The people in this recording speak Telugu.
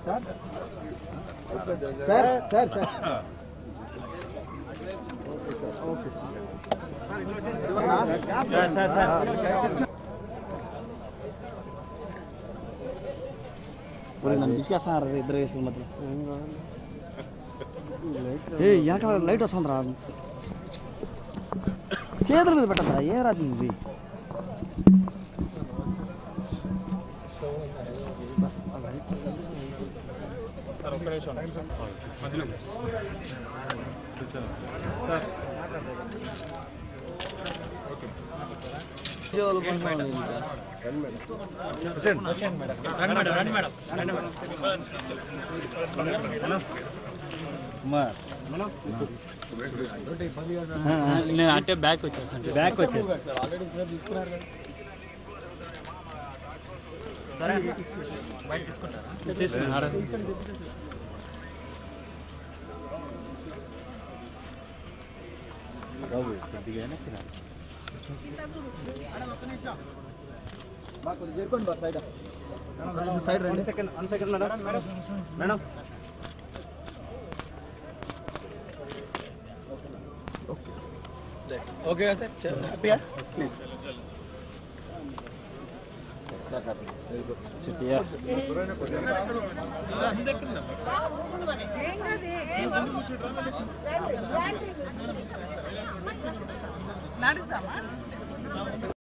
సార్ సార్ సార్ నన్ను తీసుకేస్తున్నారు ఇద్దరు వేసుకున్న మధ్య ఏ వెనకాల లైట్ వస్తుంది రా చేతుల మీద పెట్టద్దా ఏ రాదు ఇది నేను అంటే బ్యాక్ వచ్చేస్తాను బ్యాక్ వచ్చేది తీసుకున్నారా సైడ్ రండి second one second madam madam okay sir హ్యాపీయా ప్లీజ్ నడుస్తామా